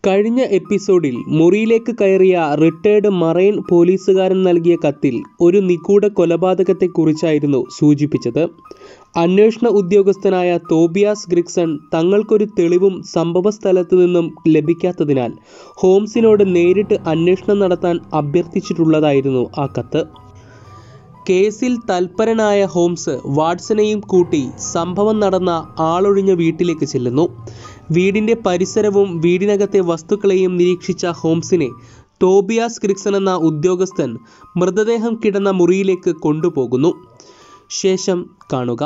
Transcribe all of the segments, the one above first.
കഴിഞ്ഞ എപ്പിസോഡിൽ മുറിയിലേക്ക് കയറിയ റിട്ടയർഡ് മറൈൻ പോലീസുകാരൻ നൽകിയ കത്തിൽ ഒരു നിഗൂഢ കൊലപാതകത്തെക്കുറിച്ചായിരുന്നു സൂചിപ്പിച്ചത് അന്വേഷണ ഉദ്യോഗസ്ഥനായ തോബിയാസ് ഗ്രിക്സൺ തങ്ങൾക്കൊരു തെളിവും സംഭവസ്ഥലത്തു നിന്നും ലഭിക്കാത്തതിനാൽ ഹോംസിനോട് നേരിട്ട് അന്വേഷണം നടത്താൻ അഭ്യർത്ഥിച്ചിട്ടുള്ളതായിരുന്നു ആ കത്ത് കേസിൽ തൽപരനായ ഹോംസ് വാട്സനെയും കൂട്ടി സംഭവം നടന്ന ആളൊഴിഞ്ഞ വീട്ടിലേക്ക് ചെല്ലുന്നു വീടിന്റെ പരിസരവും വീടിനകത്തെ വസ്തുക്കളെയും നിരീക്ഷിച്ച ഹോംസിനെ തോബിയാസ് ക്രിക്സൺ എന്ന ഉദ്യോഗസ്ഥൻ മൃതദേഹം കിടന്ന മുറിയിലേക്ക് കൊണ്ടുപോകുന്നു ശേഷം കാണുക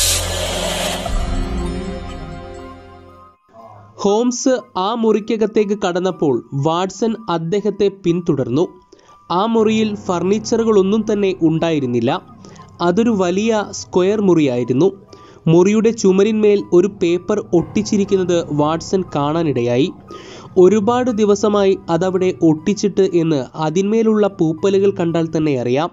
ഹോംസ് ആ മുറിക്കകത്തേക്ക് കടന്നപ്പോൾ വാട്സൺ അദ്ദേഹത്തെ പിന്തുടർന്നു ആ മുറിയിൽ ഫർണിച്ചറുകളൊന്നും തന്നെ ഉണ്ടായിരുന്നില്ല അതൊരു വലിയ സ്ക്വയർ മുറിയായിരുന്നു മുറിയുടെ ചുമരിന്മേൽ ഒരു പേപ്പർ ഒട്ടിച്ചിരിക്കുന്നത് വാട്സൺ കാണാനിടയായി ഒരുപാട് ദിവസമായി അതവിടെ ഒട്ടിച്ചിട്ട് എന്ന് അതിന്മേലുള്ള പൂപ്പലുകൾ കണ്ടാൽ തന്നെ അറിയാം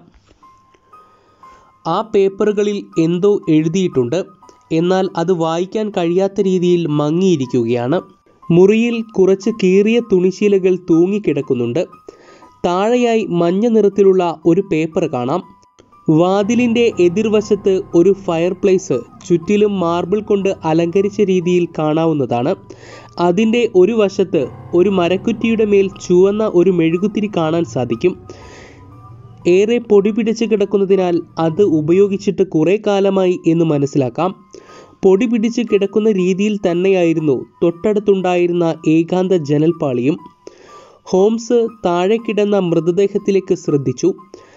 ആ പേപ്പറുകളിൽ എന്തോ എഴുതിയിട്ടുണ്ട് എന്നാൽ അത് വായിക്കാൻ കഴിയാത്ത രീതിയിൽ മങ്ങിയിരിക്കുകയാണ് മുറിയിൽ കുറച്ച് കീറിയ തുണിശീലകൾ തൂങ്ങിക്കിടക്കുന്നുണ്ട് താഴെയായി മഞ്ഞ നിറത്തിലുള്ള ഒരു പേപ്പർ കാണാം വാതിലിൻ്റെ എതിർവശത്ത് ഒരു ഫയർ പ്ലേസ് ചുറ്റിലും മാർബിൾ കൊണ്ട് അലങ്കരിച്ച രീതിയിൽ കാണാവുന്നതാണ് അതിൻ്റെ ഒരു വശത്ത് ഒരു മരക്കുറ്റിയുടെ മേൽ ചുവന്ന ഒരു മെഴുകുത്തിരി കാണാൻ സാധിക്കും ഏറെ പൊടി പിടിച്ച് കിടക്കുന്നതിനാൽ അത് ഉപയോഗിച്ചിട്ട് കുറേ കാലമായി എന്ന് മനസ്സിലാക്കാം പൊടി പിടിച്ച് കിടക്കുന്ന രീതിയിൽ തന്നെയായിരുന്നു തൊട്ടടുത്തുണ്ടായിരുന്ന ഏകാന്ത ജനൽപ്പാളിയും ഹോംസ് താഴെ കിടന്ന മൃതദേഹത്തിലേക്ക് ശ്രദ്ധിച്ചു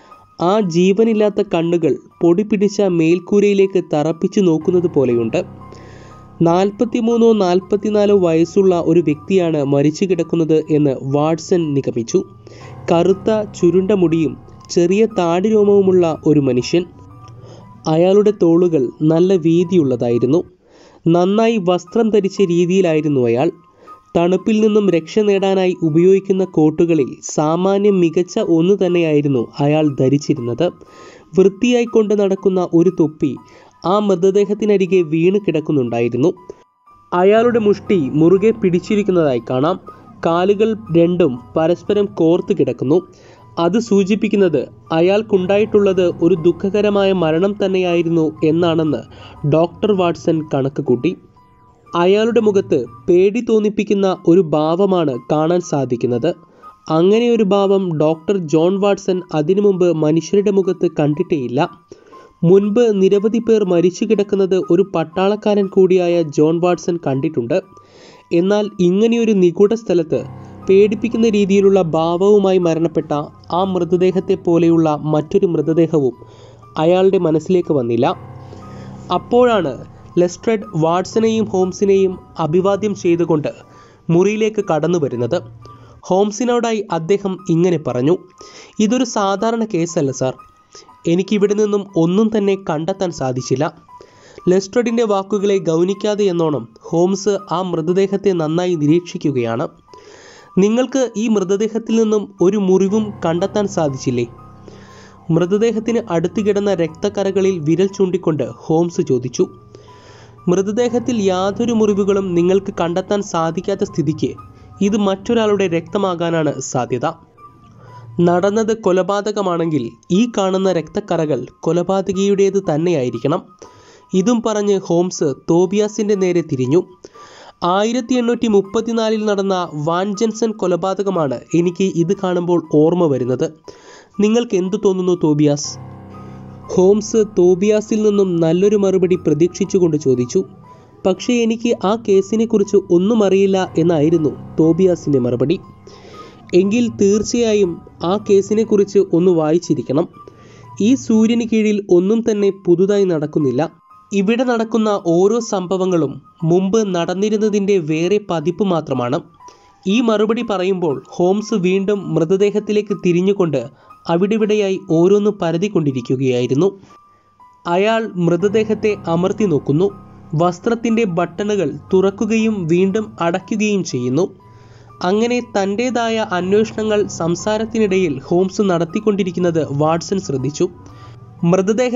ആ ജീവനില്ലാത്ത കണ്ണുകൾ പൊടി പിടിച്ച മേൽക്കൂരയിലേക്ക് തറപ്പിച്ചു നോക്കുന്നത് പോലെയുണ്ട് നാൽപ്പത്തിമൂന്നോ നാൽപ്പത്തിനാലോ വയസ്സുള്ള ഒരു വ്യക്തിയാണ് മരിച്ചു കിടക്കുന്നത് എന്ന് വാട്സൺ നിഗമിച്ചു കറുത്ത ചുരുണ്ട മുടിയും ചെറിയ താടിരോമവുമുള്ള ഒരു മനുഷ്യൻ അയാളുടെ തോളുകൾ നല്ല വീതിയുള്ളതായിരുന്നു നന്നായി വസ്ത്രം ധരിച്ച രീതിയിലായിരുന്നു അയാൾ തണുപ്പിൽ നിന്നും രക്ഷ നേടാനായി ഉപയോഗിക്കുന്ന കോട്ടുകളിൽ സാമാന്യം മികച്ച ഒന്ന് തന്നെയായിരുന്നു അയാൾ ധരിച്ചിരുന്നത് വൃത്തിയായി കൊണ്ട് നടക്കുന്ന ഒരു തൊപ്പി ആ മൃതദേഹത്തിനരികെ വീണ് കിടക്കുന്നുണ്ടായിരുന്നു അയാളുടെ മുഷ്ടി മുറുകെ പിടിച്ചിരിക്കുന്നതായി കാണാം കാലുകൾ രണ്ടും പരസ്പരം കോർത്ത് കിടക്കുന്നു അത് സൂചിപ്പിക്കുന്നത് അയാൾക്കുണ്ടായിട്ടുള്ളത് ഒരു ദുഃഖകരമായ മരണം തന്നെയായിരുന്നു എന്നാണെന്ന് ഡോക്ടർ വാട്സൺ കണക്ക് കൂട്ടി അയാളുടെ മുഖത്ത് പേടി തോന്നിപ്പിക്കുന്ന ഒരു ഭാവമാണ് കാണാൻ സാധിക്കുന്നത് അങ്ങനെ ഒരു ഭാവം ഡോക്ടർ ജോൺ വാട്സൺ അതിനു മുമ്പ് മനുഷ്യരുടെ മുഖത്ത് കണ്ടിട്ടേയില്ല മുൻപ് നിരവധി പേർ മരിച്ചു കിടക്കുന്നത് ഒരു പട്ടാളക്കാരൻ കൂടിയായ ജോൺ വാട്സൺ കണ്ടിട്ടുണ്ട് എന്നാൽ ഇങ്ങനെയൊരു നിഗൂഢ സ്ഥലത്ത് പേടിപ്പിക്കുന്ന രീതിയിലുള്ള ഭാവവുമായി മരണപ്പെട്ട ആ മൃതദേഹത്തെ പോലെയുള്ള മറ്റൊരു മൃതദേഹവും അയാളുടെ മനസ്സിലേക്ക് വന്നില്ല അപ്പോഴാണ് ലെസ്ട്രഡ് വാട്സനെയും ഹോംസിനെയും അഭിവാദ്യം ചെയ്തുകൊണ്ട് മുറിയിലേക്ക് കടന്നു വരുന്നത് ഹോംസിനോടായി അദ്ദേഹം ഇങ്ങനെ പറഞ്ഞു ഇതൊരു സാധാരണ കേസല്ല സാർ എനിക്കിവിടെ നിന്നും ഒന്നും തന്നെ കണ്ടെത്താൻ സാധിച്ചില്ല ലെസ്ട്രഡിൻ്റെ വാക്കുകളെ ഗൗനിക്കാതെ എന്നോണം ഹോംസ് ആ മൃതദേഹത്തെ നന്നായി നിരീക്ഷിക്കുകയാണ് നിങ്ങൾക്ക് ഈ മൃതദേഹത്തിൽ നിന്നും ഒരു മുറിവും കണ്ടെത്താൻ സാധിച്ചില്ലേ മൃതദേഹത്തിന് അടുത്ത് കിടന്ന രക്തക്കറകളിൽ വിരൽ ചൂണ്ടിക്കൊണ്ട് ഹോംസ് ചോദിച്ചു മൃതദേഹത്തിൽ യാതൊരു മുറിവുകളും നിങ്ങൾക്ക് കണ്ടെത്താൻ സാധിക്കാത്ത സ്ഥിതിക്ക് ഇത് മറ്റൊരാളുടെ രക്തമാകാനാണ് സാധ്യത നടന്നത് കൊലപാതകമാണെങ്കിൽ ഈ കാണുന്ന രക്തക്കറകൾ കൊലപാതകിയുടേത് തന്നെയായിരിക്കണം ഇതും പറഞ്ഞ് ഹോംസ് തോബിയാസിൻ്റെ നേരെ തിരിഞ്ഞു ആയിരത്തി എണ്ണൂറ്റി മുപ്പത്തിനാലിൽ നടന്ന വാൻ ജെൻസൺ കൊലപാതകമാണ് എനിക്ക് ഇത് കാണുമ്പോൾ ഓർമ്മ വരുന്നത് നിങ്ങൾക്ക് എന്തു തോന്നുന്നു തോബിയാസ് ഹോംസ് തോബിയാസിൽ നിന്നും നല്ലൊരു മറുപടി പ്രതീക്ഷിച്ചുകൊണ്ട് ചോദിച്ചു പക്ഷേ എനിക്ക് ആ കേസിനെക്കുറിച്ച് ഒന്നും അറിയില്ല എന്നായിരുന്നു തോബിയാസിൻ്റെ മറുപടി എങ്കിൽ തീർച്ചയായും ആ കേസിനെക്കുറിച്ച് ഒന്ന് വായിച്ചിരിക്കണം ഈ സൂര്യന് കീഴിൽ ഒന്നും തന്നെ പുതുതായി നടക്കുന്നില്ല ഇവിടെ നടക്കുന്ന ഓരോ സംഭവങ്ങളും മുമ്പ് നടന്നിരുന്നതിൻ്റെ വേറെ പതിപ്പ് മാത്രമാണ് ഈ മറുപടി പറയുമ്പോൾ ഹോംസ് വീണ്ടും മൃതദേഹത്തിലേക്ക് തിരിഞ്ഞുകൊണ്ട് അവിടെവിടെയായി ഓരോന്ന് പരതിക്കൊണ്ടിരിക്കുകയായിരുന്നു അയാൾ മൃതദേഹത്തെ അമർത്തി നോക്കുന്നു വസ്ത്രത്തിൻ്റെ ബട്ടണുകൾ തുറക്കുകയും വീണ്ടും അടയ്ക്കുകയും ചെയ്യുന്നു അങ്ങനെ തൻ്റേതായ അന്വേഷണങ്ങൾ സംസാരത്തിനിടയിൽ ഹോംസ് നടത്തിക്കൊണ്ടിരിക്കുന്നത് വാട്സൺ ശ്രദ്ധിച്ചു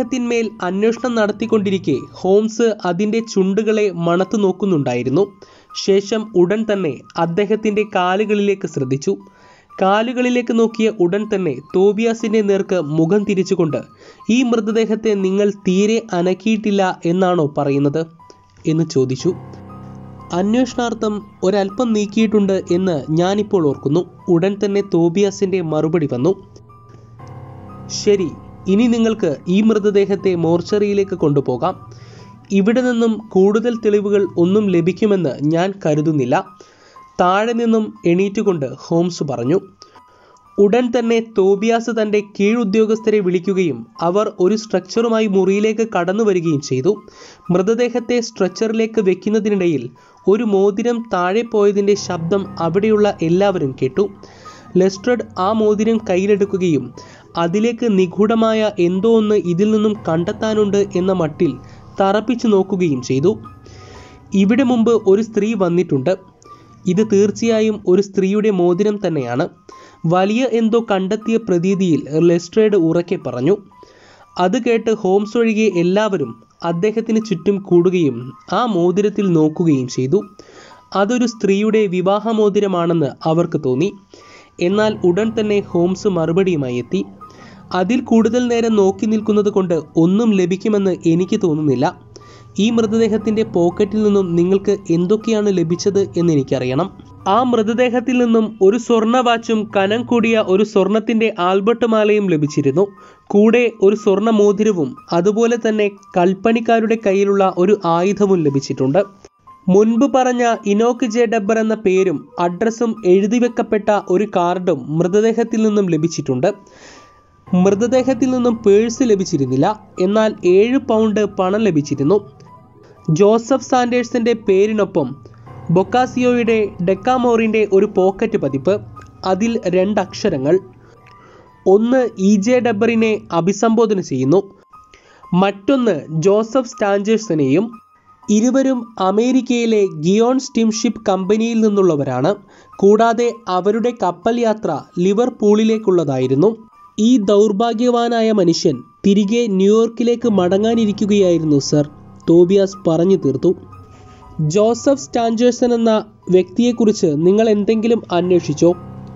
മൃതദേഹത്തിന്മേൽ അന്വേഷണം നടത്തിക്കൊണ്ടിരിക്കെ ഹോംസ് അതിൻ്റെ ചുണ്ടുകളെ മണത്തു നോക്കുന്നുണ്ടായിരുന്നു ശേഷം ഉടൻ തന്നെ അദ്ദേഹത്തിൻ്റെ കാലുകളിലേക്ക് ശ്രദ്ധിച്ചു കാലുകളിലേക്ക് നോക്കിയ ഉടൻ തന്നെ തോബിയാസിൻ്റെ നേർക്ക് മുഖം തിരിച്ചുകൊണ്ട് ഈ മൃതദേഹത്തെ നിങ്ങൾ തീരെ അനക്കിയിട്ടില്ല എന്നാണോ പറയുന്നത് എന്ന് ചോദിച്ചു അന്വേഷണാർത്ഥം ഒരല്പം നീക്കിയിട്ടുണ്ട് എന്ന് ഞാനിപ്പോൾ ഓർക്കുന്നു ഉടൻ തന്നെ തോബിയാസിൻ്റെ മറുപടി വന്നു ശരി ഇനി നിങ്ങൾക്ക് ഈ മൃതദേഹത്തെ മോർച്ചറിയിലേക്ക് കൊണ്ടുപോകാം ഇവിടെ നിന്നും കൂടുതൽ തെളിവുകൾ ഒന്നും ലഭിക്കുമെന്ന് ഞാൻ കരുതുന്നില്ല താഴെ നിന്നും എണീറ്റുകൊണ്ട് ഹോംസ് പറഞ്ഞു ഉടൻ തന്നെ തോബിയാസ് തൻ്റെ കീഴുദ്യോഗസ്ഥരെ വിളിക്കുകയും അവർ ഒരു സ്ട്രക്ചറുമായി മുറിയിലേക്ക് കടന്നു വരികയും ചെയ്തു മൃതദേഹത്തെ സ്ട്രക്ചറിലേക്ക് വെക്കുന്നതിനിടയിൽ ഒരു മോതിരം താഴെ പോയതിൻ്റെ ശബ്ദം അവിടെയുള്ള എല്ലാവരും കേട്ടു ലെസ്ട്രഡ് ആ മോതിരം കയ്യിലെടുക്കുകയും അതിലേക്ക് നിഗൂഢമായ എന്തോ ഒന്ന് ഇതിൽ നിന്നും കണ്ടെത്താനുണ്ട് എന്ന മട്ടിൽ തറപ്പിച്ചു നോക്കുകയും ചെയ്തു ഇവിടെ മുമ്പ് ഒരു സ്ത്രീ വന്നിട്ടുണ്ട് ഇത് തീർച്ചയായും ഒരു സ്ത്രീയുടെ മോതിരം തന്നെയാണ് വലിയ എന്തോ കണ്ടെത്തിയ പ്രതീതിയിൽ ലെസ്ട്രേഡ് ഉറക്കെ പറഞ്ഞു അത് കേട്ട് ഹോംസ് ഒഴികെ എല്ലാവരും അദ്ദേഹത്തിന് ചുറ്റും കൂടുകയും ആ മോതിരത്തിൽ നോക്കുകയും ചെയ്തു അതൊരു സ്ത്രീയുടെ വിവാഹമോതിരമാണെന്ന് അവർക്ക് തോന്നി എന്നാൽ ഉടൻ തന്നെ ഹോംസ് മറുപടിയുമായി എത്തി അതിൽ കൂടുതൽ നേരം നോക്കി നിൽക്കുന്നത് കൊണ്ട് ഒന്നും ലഭിക്കുമെന്ന് എനിക്ക് തോന്നുന്നില്ല ഈ മൃതദേഹത്തിന്റെ പോക്കറ്റിൽ നിന്നും നിങ്ങൾക്ക് എന്തൊക്കെയാണ് ലഭിച്ചത് എന്ന് എനിക്കറിയണം ആ മൃതദേഹത്തിൽ നിന്നും ഒരു സ്വർണ്ണ വാച്ചും കനം കൂടിയ ഒരു സ്വർണത്തിന്റെ ആൽബർട്ട് മാലയും ലഭിച്ചിരുന്നു കൂടെ ഒരു സ്വർണ്ണ മോതിരവും അതുപോലെ തന്നെ കൽപ്പണിക്കാരുടെ കയ്യിലുള്ള ഒരു ആയുധവും ലഭിച്ചിട്ടുണ്ട് മുൻപ് പറഞ്ഞ ഇനോക്ക് ജെ ഡബ്ബർ എന്ന പേരും അഡ്രസ്സും എഴുതി വെക്കപ്പെട്ട ഒരു കാർഡും മൃതദേഹത്തിൽ നിന്നും ലഭിച്ചിട്ടുണ്ട് മൃതദേഹത്തിൽ നിന്നും പേഴ്സ് ലഭിച്ചിരുന്നില്ല എന്നാൽ ഏഴ് പൗണ്ട് പണം ലഭിച്ചിരുന്നു ജോസഫ് സാൻഡേഴ്സിന്റെ പേരിനൊപ്പം ബൊക്കാസിയോയുടെ ഡെക്കാമോറിന്റെ ഒരു പോക്കറ്റ് പതിപ്പ് അതിൽ രണ്ട് അക്ഷരങ്ങൾ ഒന്ന് ഇ ജെ ഡബ്ബറിനെ അഭിസംബോധന ചെയ്യുന്നു മറ്റൊന്ന് ജോസഫ് സ്റ്റാഞ്ചേഴ്സിനെയും ഇരുവരും അമേരിക്കയിലെ ഗിയോൺ സ്റ്റീംഷിപ്പ് കമ്പനിയിൽ നിന്നുള്ളവരാണ് കൂടാതെ അവരുടെ കപ്പൽ യാത്ര ലിവർപൂളിലേക്കുള്ളതായിരുന്നു ഈ ദൗർഭാഗ്യവാനായ മനുഷ്യൻ തിരികെ ന്യൂയോർക്കിലേക്ക് മടങ്ങാനിരിക്കുകയായിരുന്നു സർ തോബിയാസ് പറഞ്ഞു തീർത്തു ജോസഫ് സ്റ്റാഞ്ചേഴ്സൺ എന്ന വ്യക്തിയെക്കുറിച്ച് നിങ്ങൾ എന്തെങ്കിലും അന്വേഷിച്ചോ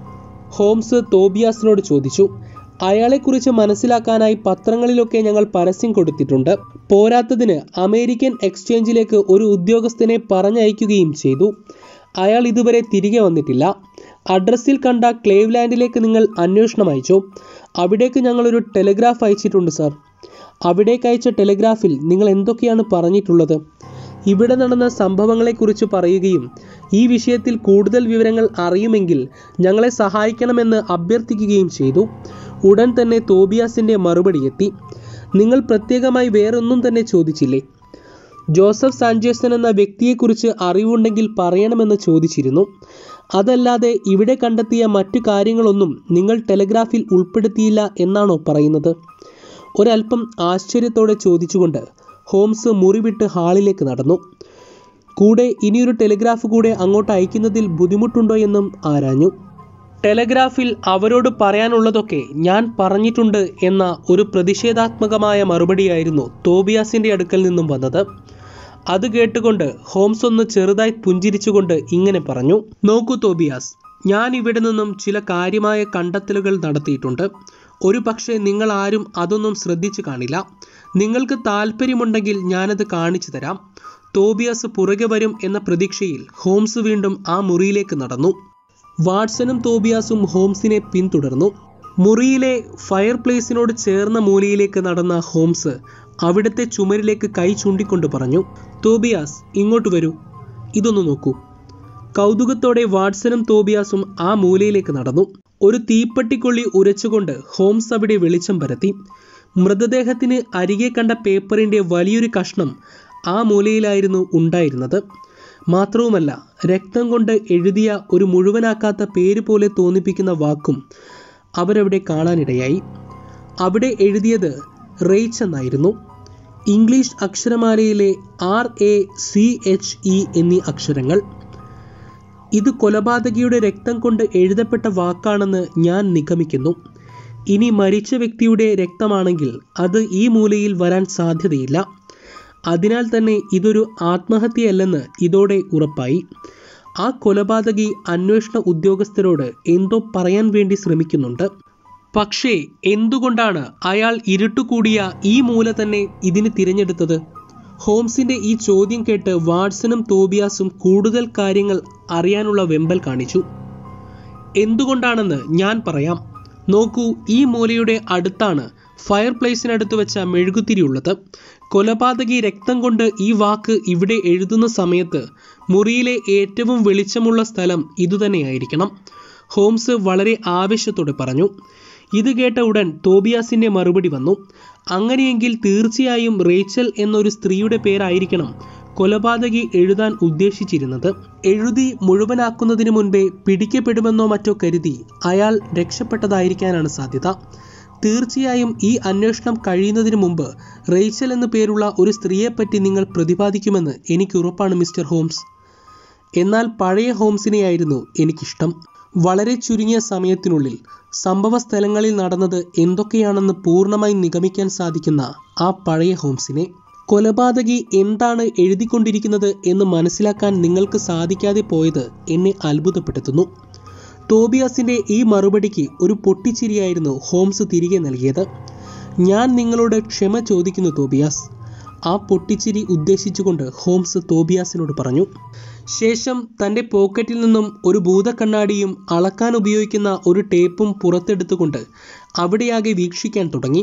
ഹോംസ് തോബിയാസിനോട് ചോദിച്ചു അയാളെക്കുറിച്ച് മനസ്സിലാക്കാനായി പത്രങ്ങളിലൊക്കെ ഞങ്ങൾ പരസ്യം കൊടുത്തിട്ടുണ്ട് പോരാത്തതിന് അമേരിക്കൻ എക്സ്ചേഞ്ചിലേക്ക് ഒരു ഉദ്യോഗസ്ഥനെ പറഞ്ഞയക്കുകയും ചെയ്തു അയാൾ ഇതുവരെ തിരികെ വന്നിട്ടില്ല അഡ്രസ്സിൽ കണ്ട ക്ലേവ്ലാൻഡിലേക്ക് നിങ്ങൾ അന്വേഷണം അയച്ചോ അവിടേക്ക് ഞങ്ങളൊരു ടെലിഗ്രാഫ് അയച്ചിട്ടുണ്ട് സാർ അവിടേക്ക് അയച്ച ടെലിഗ്രാഫിൽ നിങ്ങൾ എന്തൊക്കെയാണ് പറഞ്ഞിട്ടുള്ളത് ഇവിടെ നടന്ന സംഭവങ്ങളെക്കുറിച്ച് പറയുകയും ഈ വിഷയത്തിൽ കൂടുതൽ വിവരങ്ങൾ അറിയുമെങ്കിൽ ഞങ്ങളെ സഹായിക്കണമെന്ന് അഭ്യർത്ഥിക്കുകയും ചെയ്തു ഉടൻ തന്നെ തോബിയാസിൻ്റെ മറുപടി എത്തി നിങ്ങൾ പ്രത്യേകമായി വേറൊന്നും തന്നെ ചോദിച്ചില്ലേ ജോസഫ് സാഞ്ചേസൺ എന്ന വ്യക്തിയെക്കുറിച്ച് അറിവുണ്ടെങ്കിൽ പറയണമെന്ന് ചോദിച്ചിരുന്നു അതല്ലാതെ ഇവിടെ കണ്ടെത്തിയ മറ്റു കാര്യങ്ങളൊന്നും നിങ്ങൾ ടെലിഗ്രാഫിൽ ഉൾപ്പെടുത്തിയില്ല എന്നാണോ പറയുന്നത് ഒരല്പം ആശ്ചര്യത്തോടെ ചോദിച്ചുകൊണ്ട് ഹോംസ് മുറിവിട്ട് ഹാളിലേക്ക് നടന്നു കൂടെ ഇനിയൊരു ടെലിഗ്രാഫ് കൂടെ അങ്ങോട്ട് അയക്കുന്നതിൽ ബുദ്ധിമുട്ടുണ്ടോ എന്നും ആരാഞ്ഞു ടെലഗ്രാഫിൽ അവരോട് പറയാനുള്ളതൊക്കെ ഞാൻ പറഞ്ഞിട്ടുണ്ട് എന്ന ഒരു പ്രതിഷേധാത്മകമായ മറുപടിയായിരുന്നു തോബിയാസിന്റെ അടുക്കൽ നിന്നും വന്നത് അത് കേട്ടുകൊണ്ട് ഹോംസ് ഒന്ന് ചെറുതായി പുഞ്ചിരിച്ചുകൊണ്ട് ഇങ്ങനെ പറഞ്ഞു നോക്കൂ തോബിയാസ് ഞാൻ ഇവിടെ നിന്നും ചില കാര്യമായ കണ്ടെത്തലുകൾ നടത്തിയിട്ടുണ്ട് ഒരു പക്ഷേ നിങ്ങൾ ആരും അതൊന്നും ശ്രദ്ധിച്ചു കാണില്ല നിങ്ങൾക്ക് താല്പര്യമുണ്ടെങ്കിൽ ഞാനത് കാണിച്ചു തരാം തോബിയാസ് പുറകെ വരും എന്ന പ്രതീക്ഷയിൽ ഹോംസ് വീണ്ടും ആ മുറിയിലേക്ക് നടന്നു വാട്സണും തോബിയാസും ഹോംസിനെ പിന്തുടർന്നു മുറിയിലെ ഫയർ പ്ലേസിനോട് ചേർന്ന മൂലയിലേക്ക് നടന്ന ഹോംസ് അവിടുത്തെ ചുമരിലേക്ക് കൈ ചൂണ്ടിക്കൊണ്ട് പറഞ്ഞു തോബിയാസ് ഇങ്ങോട്ട് വരൂ ഇതൊന്ന് നോക്കൂ കൗതുകത്തോടെ വാട്സണും തോബിയാസും ആ മൂലയിലേക്ക് നടന്നു ഒരു തീപ്പെട്ടിക്കൊള്ളി ഉരച്ചുകൊണ്ട് ഹോംസ് അവിടെ വെളിച്ചം പരത്തി മൃതദേഹത്തിന് അരികെ കണ്ട പേപ്പറിന്റെ വലിയൊരു കഷ്ണം ആ മൂലയിലായിരുന്നു ഉണ്ടായിരുന്നത് മാത്രവുമല്ല രക്തം കൊണ്ട് എഴുതിയ ഒരു മുഴുവനാക്കാത്ത പേര് പോലെ തോന്നിപ്പിക്കുന്ന വാക്കും അവരവിടെ കാണാനിടയായി അവിടെ എഴുതിയത് റെയ്ച്ച് എന്നായിരുന്നു ഇംഗ്ലീഷ് അക്ഷരമാലയിലെ R A C H E എന്നീ അക്ഷരങ്ങൾ ഇത് കൊലപാതകിയുടെ രക്തം കൊണ്ട് എഴുതപ്പെട്ട വാക്കാണെന്ന് ഞാൻ നിഗമിക്കുന്നു ഇനി മരിച്ച വ്യക്തിയുടെ രക്തമാണെങ്കിൽ അത് ഈ മൂലയിൽ വരാൻ സാധ്യതയില്ല അതിനാൽ തന്നെ ഇതൊരു ആത്മഹത്യയല്ലെന്ന് ഇതോടെ ഉറപ്പായി ആ കൊലപാതകി അന്വേഷണ ഉദ്യോഗസ്ഥരോട് എന്തോ പറയാൻ വേണ്ടി ശ്രമിക്കുന്നുണ്ട് പക്ഷേ എന്തുകൊണ്ടാണ് അയാൾ ഇരുട്ടുകൂടിയ ഈ മൂല തന്നെ ഇതിന് തിരഞ്ഞെടുത്തത് ഹോംസിന്റെ ഈ ചോദ്യം കേട്ട് വാട്സണും തോബിയാസും കൂടുതൽ കാര്യങ്ങൾ അറിയാനുള്ള വെമ്പൽ കാണിച്ചു എന്തുകൊണ്ടാണെന്ന് ഞാൻ പറയാം നോക്കൂ ഈ മൂലയുടെ അടുത്താണ് ഫയർ പ്ലേസിനടുത്ത് വെച്ച മെഴുകുതിരിയുള്ളത് കൊലപാതകി രക്തം കൊണ്ട് ഈ വാക്ക് ഇവിടെ എഴുതുന്ന സമയത്ത് മുറിയിലെ ഏറ്റവും വെളിച്ചമുള്ള സ്ഥലം ഇതുതന്നെയായിരിക്കണം ഹോംസ് വളരെ ആവേശത്തോടെ പറഞ്ഞു ഇത് കേട്ട ഉടൻ തോബിയാസിന്റെ മറുപടി വന്നു അങ്ങനെയെങ്കിൽ തീർച്ചയായും റേച്ചൽ എന്നൊരു സ്ത്രീയുടെ പേരായിരിക്കണം കൊലപാതകി എഴുതാൻ ഉദ്ദേശിച്ചിരുന്നത് എഴുതി മുഴുവനാക്കുന്നതിന് മുൻപേ പിടിക്കപ്പെടുമെന്നോ മറ്റോ കരുതി അയാൾ രക്ഷപ്പെട്ടതായിരിക്കാനാണ് സാധ്യത തീർച്ചയായും ഈ അന്വേഷണം കഴിയുന്നതിന് മുമ്പ് റേച്ചൽ എന്നു പേരുള്ള ഒരു സ്ത്രീയെപ്പറ്റി നിങ്ങൾ പ്രതിപാദിക്കുമെന്ന് എനിക്ക് ഉറപ്പാണ് മിസ്റ്റർ ഹോംസ് എന്നാൽ പഴയ ഹോംസിനെയായിരുന്നു എനിക്കിഷ്ടം വളരെ ചുരുങ്ങിയ സമയത്തിനുള്ളിൽ സംഭവ സ്ഥലങ്ങളിൽ നടന്നത് എന്തൊക്കെയാണെന്ന് പൂർണ്ണമായി നിഗമിക്കാൻ സാധിക്കുന്ന ആ പഴയ ഹോംസിനെ കൊലപാതകി എന്താണ് എഴുതിക്കൊണ്ടിരിക്കുന്നത് എന്ന് മനസ്സിലാക്കാൻ നിങ്ങൾക്ക് സാധിക്കാതെ പോയത് എന്നെ അത്ഭുതപ്പെടുത്തുന്നു തോബിയാസിന്റെ ഈ മറുപടിക്ക് ഒരു പൊട്ടിച്ചിരിയായിരുന്നു ഹോംസ് തിരികെ നൽകിയത് ഞാൻ നിങ്ങളോട് ക്ഷമ ചോദിക്കുന്നു തോബിയാസ് ആ പൊട്ടിച്ചിരി ഉദ്ദേശിച്ചുകൊണ്ട് ഹോംസ് തോബിയാസിനോട് പറഞ്ഞു ശേഷം തൻ്റെ പോക്കറ്റിൽ നിന്നും ഒരു ഭൂതക്കണ്ണാടിയും അളക്കാൻ ഉപയോഗിക്കുന്ന ഒരു ടേപ്പും പുറത്തെടുത്തുകൊണ്ട് അവിടെയാകെ വീക്ഷിക്കാൻ തുടങ്ങി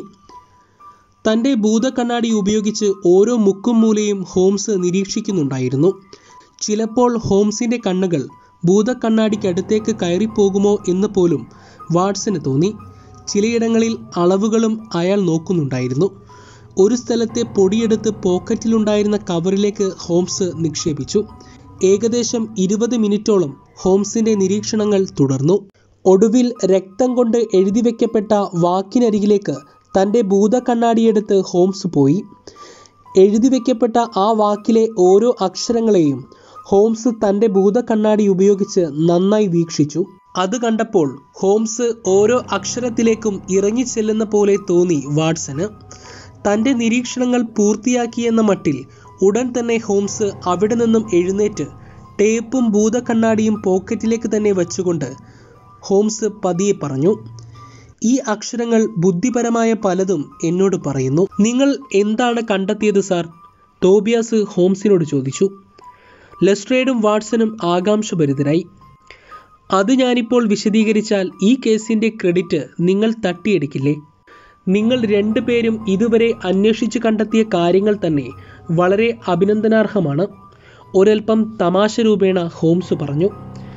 തൻ്റെ ഭൂതക്കണ്ണാടി ഉപയോഗിച്ച് ഓരോ മുക്കും മൂലയും ഹോംസ് നിരീക്ഷിക്കുന്നുണ്ടായിരുന്നു ചിലപ്പോൾ ഹോംസിൻ്റെ കണ്ണുകൾ ഭൂതക്കണ്ണാടിക്കടുത്തേക്ക് കയറിപ്പോകുമോ എന്ന് പോലും വാട്സന് തോന്നി ചിലയിടങ്ങളിൽ അളവുകളും അയാൾ നോക്കുന്നുണ്ടായിരുന്നു ഒരു സ്ഥലത്തെ പൊടിയെടുത്ത് പോക്കറ്റിലുണ്ടായിരുന്ന കവറിലേക്ക് ഹോംസ് നിക്ഷേപിച്ചു ഏകദേശം ഇരുപത് മിനിറ്റോളം ഹോംസിന്റെ നിരീക്ഷണങ്ങൾ തുടർന്നു ഒടുവിൽ രക്തം കൊണ്ട് എഴുതി വെക്കപ്പെട്ട വാക്കിനരികിലേക്ക് തൻ്റെ ഭൂതക്കണ്ണാടിയെടുത്ത് ഹോംസ് പോയി എഴുതി വെക്കപ്പെട്ട ആ വാക്കിലെ ഓരോ അക്ഷരങ്ങളെയും ഹോംസ് തൻ്റെ ഭൂതക്കണ്ണാടി ഉപയോഗിച്ച് നന്നായി വീക്ഷിച്ചു അത് കണ്ടപ്പോൾ ഹോംസ് ഓരോ അക്ഷരത്തിലേക്കും ഇറങ്ങിച്ചെല്ലുന്ന പോലെ തോന്നി വാട്സന് തൻ്റെ നിരീക്ഷണങ്ങൾ പൂർത്തിയാക്കിയെന്ന മട്ടിൽ ഉടൻ തന്നെ ഹോംസ് അവിടെ നിന്നും എഴുന്നേറ്റ് ടേപ്പും ഭൂതക്കണ്ണാടിയും പോക്കറ്റിലേക്ക് തന്നെ വെച്ചുകൊണ്ട് ഹോംസ് പതിയെ പറഞ്ഞു ഈ അക്ഷരങ്ങൾ ബുദ്ധിപരമായ പലതും എന്നോട് പറയുന്നു നിങ്ങൾ എന്താണ് കണ്ടെത്തിയത് സാർ തോബിയാസ് ഹോംസിനോട് ചോദിച്ചു ലെസ്ട്രേഡും വാട്സണും ആകാംക്ഷഭരിതരായി അത് ഞാനിപ്പോൾ വിശദീകരിച്ചാൽ ഈ കേസിൻ്റെ ക്രെഡിറ്റ് നിങ്ങൾ തട്ടിയെടുക്കില്ലേ നിങ്ങൾ രണ്ടുപേരും ഇതുവരെ അന്വേഷിച്ചു കണ്ടെത്തിയ കാര്യങ്ങൾ തന്നെ വളരെ അഭിനന്ദനാർഹമാണ് ഒരൽപ്പം തമാശ രൂപേണ ഹോംസ് പറഞ്ഞു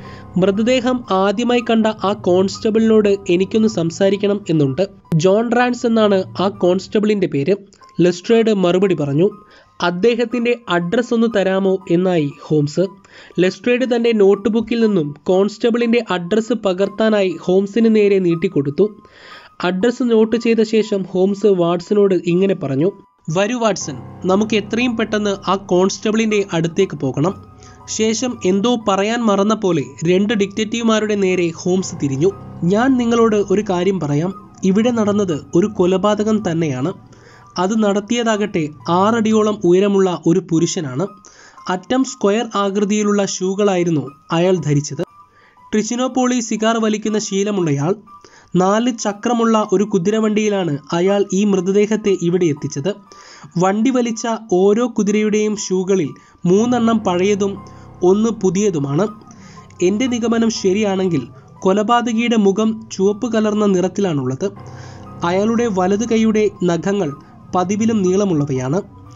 മൃതദേഹം ആദ്യമായി കണ്ട ആ കോൺസ്റ്റബിളിനോട് എനിക്കൊന്ന് സംസാരിക്കണം എന്നുണ്ട് ജോൺ റാൻസ് എന്നാണ് ആ കോൺസ്റ്റബിളിന്റെ പേര് ലെസ്ട്രേഡ് മറുപടി പറഞ്ഞു അദ്ദേഹത്തിന്റെ അഡ്രസ് ഒന്ന് തരാമോ എന്നായി ഹോംസ് ലെസ്ട്രേഡ് തന്റെ നോട്ട്ബുക്കിൽ നിന്നും കോൺസ്റ്റബിളിന്റെ അഡ്രസ്സ് പകർത്താനായി ഹോംസിന് നേരെ നീട്ടിക്കൊടുത്തു അഡ്രസ്സ് നോട്ട് ചെയ്ത ശേഷം ഹോംസ് വാട്സനോട് ഇങ്ങനെ പറഞ്ഞു വരൂ വാട്സൺ നമുക്ക് എത്രയും പെട്ടെന്ന് ആ കോൺസ്റ്റബിളിന്റെ അടുത്തേക്ക് പോകണം ശേഷം എന്തോ പറയാൻ മറന്ന പോലെ രണ്ട് ഡിക്റ്റേറ്റീവുമാരുടെ നേരെ ഹോംസ് തിരിഞ്ഞു ഞാൻ നിങ്ങളോട് ഒരു കാര്യം പറയാം ഇവിടെ നടന്നത് ഒരു കൊലപാതകം തന്നെയാണ് അത് നടത്തിയതാകട്ടെ ആറടിയോളം ഉയരമുള്ള ഒരു പുരുഷനാണ് അറ്റം സ്ക്വയർ ആകൃതിയിലുള്ള ഷൂകളായിരുന്നു അയാൾ ധരിച്ചത് ട്രിച്ചിനോപോളി സിഗാർ വലിക്കുന്ന ശീലമുള്ളയാൾ നാല് ചക്രമുള്ള ഒരു കുതിരവണ്ടിയിലാണ് അയാൾ ഈ മൃതദേഹത്തെ ഇവിടെ എത്തിച്ചത് വണ്ടി വലിച്ച ഓരോ കുതിരയുടെയും ഷൂകളിൽ മൂന്നെണ്ണം പഴയതും ഒന്ന് പുതിയതുമാണ് എൻ്റെ നിഗമനം ശരിയാണെങ്കിൽ കൊലപാതകിയുടെ മുഖം ചുവപ്പ് കലർന്ന നിറത്തിലാണുള്ളത് അയാളുടെ വലതു കൈയുടെ നഖങ്ങൾ പതിവിലും നീളമുള്ളവയാണ്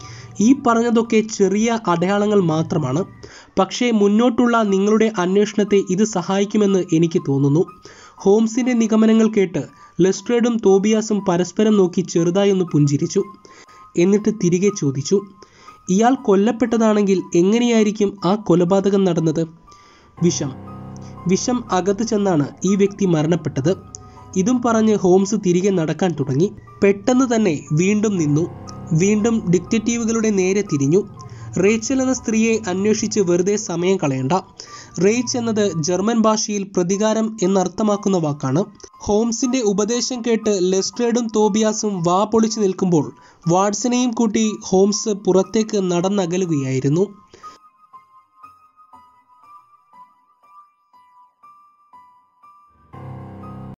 ഈ പറഞ്ഞതൊക്കെ ചെറിയ അടയാളങ്ങൾ മാത്രമാണ് പക്ഷേ മുന്നോട്ടുള്ള നിങ്ങളുടെ അന്വേഷണത്തെ ഇത് സഹായിക്കുമെന്ന് എനിക്ക് തോന്നുന്നു ഹോംസിന്റെ നിഗമനങ്ങൾ കേട്ട് ലെസ്ട്രേഡും തോബിയാസും പരസ്പരം നോക്കി ചെറുതായി ഒന്ന് പുഞ്ചിരിച്ചു എന്നിട്ട് തിരികെ ചോദിച്ചു ഇയാൾ കൊല്ലപ്പെട്ടതാണെങ്കിൽ എങ്ങനെയായിരിക്കും ആ കൊലപാതകം നടന്നത് വിഷം വിഷം അകത്ത് ചെന്നാണ് ഈ വ്യക്തി മരണപ്പെട്ടത് ഇതും പറഞ്ഞ് ഹോംസ് തിരികെ നടക്കാൻ തുടങ്ങി പെട്ടെന്ന് തന്നെ വീണ്ടും നിന്നു വീണ്ടും ഡിക്റ്റേറ്റീവുകളുടെ നേരെ തിരിഞ്ഞു റേച്ചൽ എന്ന സ്ത്രീയെ അന്വേഷിച്ച് വെറുതെ സമയം കളയണ്ട റേച്ച് എന്നത് ജർമ്മൻ ഭാഷയിൽ പ്രതികാരം എന്നർത്ഥമാക്കുന്ന വാക്കാണ് ഹോംസിന്റെ ഉപദേശം കേട്ട് ലെസ്ട്രേഡും തോബിയാസും വാ പൊളിച്ചു നിൽക്കുമ്പോൾ വാട്സനെയും കൂട്ടി ഹോംസ് പുറത്തേക്ക് നടന്നകലുകയായിരുന്നു